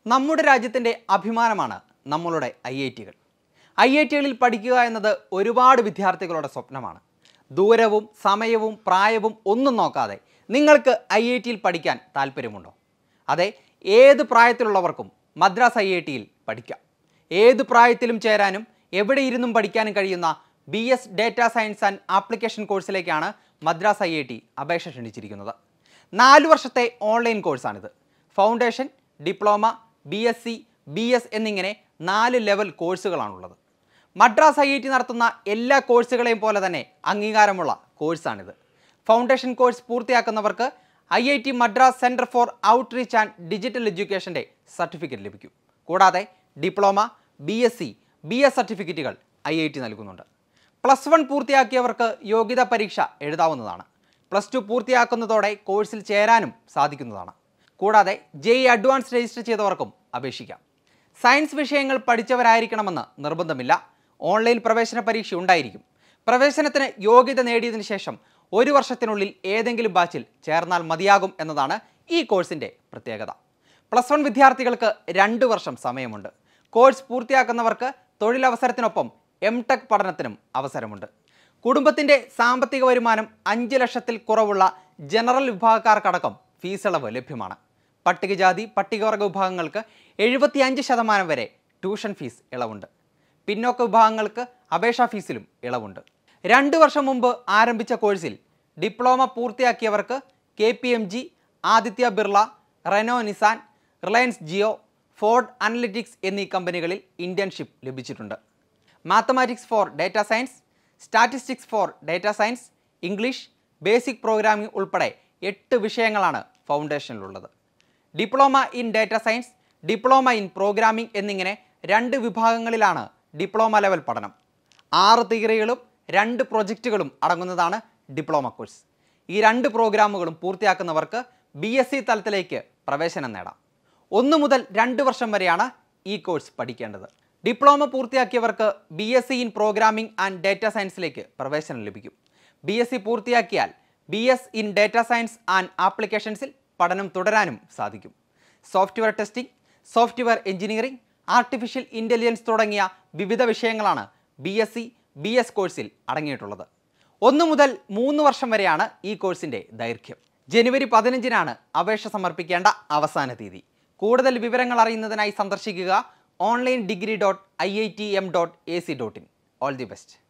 നമ്മുടെ രാജ്യത്തിൻ്റെ അഭിമാനമാണ് നമ്മളുടെ ഐ ഐ ടികൾ ഐ ഐ ടികളിൽ പഠിക്കുക എന്നത് ഒരുപാട് വിദ്യാർത്ഥികളുടെ സ്വപ്നമാണ് ദൂരവും സമയവും പ്രായവും ഒന്നും നോക്കാതെ നിങ്ങൾക്ക് ഐ ഐ ടിയിൽ പഠിക്കാൻ താല്പര്യമുണ്ടോ അതെ ഏത് പ്രായത്തിലുള്ളവർക്കും മദ്രാസ് ഐ ഐ ടിയിൽ പഠിക്കാം ഏത് പ്രായത്തിലും ചേരാനും എവിടെ ഇരുന്നും പഠിക്കാനും കഴിയുന്ന B S data science and application കോഴ്സിലേക്കാണ് മദ്രാസ് ഐ ഐ ടി അപേക്ഷ ക്ഷണിച്ചിരിക്കുന്നത് നാല് വർഷത്തെ ഓൺലൈൻ കോഴ്സാണിത് foundation diploma B S C B S എന്നിങ്ങനെ നാല് ലെവൽ കോഴ്സുകളാണുള്ളത് മദ്രാസ് ഐ ഐ ടി നടത്തുന്ന എല്ലാ കോഴ്സുകളെയും പോലെ തന്നെ അംഗീകാരമുള്ള കോഴ്സാണിത് ഫൗണ്ടേഷൻ കോഴ്സ് പൂർത്തിയാക്കുന്നവർക്ക് I I T Madras centre for outreach and digital എഡ്യൂക്കേഷൻ്റെ സർട്ടിഫിക്കറ്റ് ലഭിക്കും കൂടാതെ diploma B S C B S സർട്ടിഫിക്കറ്റുകൾ ഐ ഐ ടി നൽകുന്നുണ്ട് പ്ലസ് വൺ പൂർത്തിയാക്കിയവർക്ക് യോഗ്യതാ പരീക്ഷ എഴുതാവുന്നതാണ് പ്ലസ് ടു പൂർത്തിയാക്കുന്നതോടെ കോഴ്സിൽ ചേരാനും സാധിക്കുന്നതാണ് കൂടാതെ ജെ ഇ അഡ്വാൻസ് രജിസ്റ്റർ ചെയ്തവർക്കും അപേക്ഷിക്കാം സയൻസ് വിഷയങ്ങൾ പഠിച്ചവരായിരിക്കണമെന്ന് നിർബന്ധമില്ല ഓൺലൈൻ പ്രവേശന പരീക്ഷ ഉണ്ടായിരിക്കും പ്രവേശനത്തിന് യോഗ്യത നേടിയതിനു ശേഷം ഒരു വർഷത്തിനുള്ളിൽ ഏതെങ്കിലും ബാച്ചിൽ ചേർന്നാൽ മതിയാകും എന്നതാണ് ഈ കോഴ്സിൻ്റെ പ്രത്യേകത പ്ലസ് വൺ വിദ്യാർത്ഥികൾക്ക് രണ്ട് വർഷം സമയമുണ്ട് കോഴ്സ് പൂർത്തിയാക്കുന്നവർക്ക് തൊഴിലവസരത്തിനൊപ്പം എം ടെക് പഠനത്തിനും അവസരമുണ്ട് കുടുംബത്തിൻ്റെ സാമ്പത്തിക വരുമാനം അഞ്ച് ലക്ഷത്തിൽ കുറവുള്ള ജനറൽ വിഭാഗക്കാർക്കടക്കം ഫീസ് ഇളവ് ലഭ്യമാണ് പട്ടികജാതി പട്ടികവർഗ വിഭാഗങ്ങൾക്ക് എഴുപത്തിയഞ്ച് ശതമാനം വരെ ട്യൂഷൻ ഫീസ് ഇളവുണ്ട് പിന്നോക്ക വിഭാഗങ്ങൾക്ക് അപേക്ഷാ ഫീസിലും ഇളവുണ്ട് രണ്ട് വർഷം മുമ്പ് ആരംഭിച്ച കോഴ്സിൽ ഡിപ്ലോമ പൂർത്തിയാക്കിയവർക്ക് K P M G Aditya Birla Renault Nissan Reliance Jio Ford analytics എന്നീ കമ്പനികളിൽ ഇന്റേൺഷിപ്പ് ലഭിച്ചിട്ടുണ്ട് mathematics for data science statistics for data science English basic programming ഉൾപ്പെടെ എട്ട് വിഷയങ്ങളാണ് ഫൗണ്ടേഷനിലുള്ളത് diploma in data science diploma in programming എന്നിങ്ങനെ രണ്ട് വിഭാഗങ്ങളിലാണ് ഡിപ്ലോമ ലെവൽ പഠനം ആറ് തിയറികളും രണ്ട് പ്രൊജക്റ്റുകളും അടങ്ങുന്നതാണ് ഡിപ്ലോമ കോഴ്സ് ഈ രണ്ട് പ്രോഗ്രാമുകളും പൂർത്തിയാക്കുന്നവർക്ക് ബി എസ് സി തലത്തിലേക്ക് പ്രവേശനം നേടാം ഒന്ന് മുതൽ രണ്ട് വർഷം വരെയാണ് ഈ കോഴ്സ് പഠിക്കേണ്ടത് ഡിപ്ലോമ പൂർത്തിയാക്കിയവർക്ക് B S C in programming and data സയൻസിലേക്ക് പ്രവേശനം ലഭിക്കും ബി എസ് സി പൂർത്തിയാക്കിയാൽ B S in data science and ആപ്ലിക്കേഷൻസിൽ പഠനം തുടരാനും സാധിക്കും software testing software engineering artificial intelligence തുടങ്ങിയ വിവിധ വിഷയങ്ങളാണ് B S C B S കോഴ്സിൽ അടങ്ങിയിട്ടുള്ളത് ഒന്ന് മുതൽ മൂന്ന് വർഷം വരെയാണ് ഈ കോഴ്സിൻ്റെ ദൈർഘ്യം ജനുവരി പതിനഞ്ചിനാണ് അപേക്ഷ സമർപ്പിക്കേണ്ട അവസാന തീയതി കൂടുതൽ വിവരങ്ങൾ അറിയുന്നതിനായി സന്ദർശിക്കുക online degree dot I I T M dot A C dot in all the best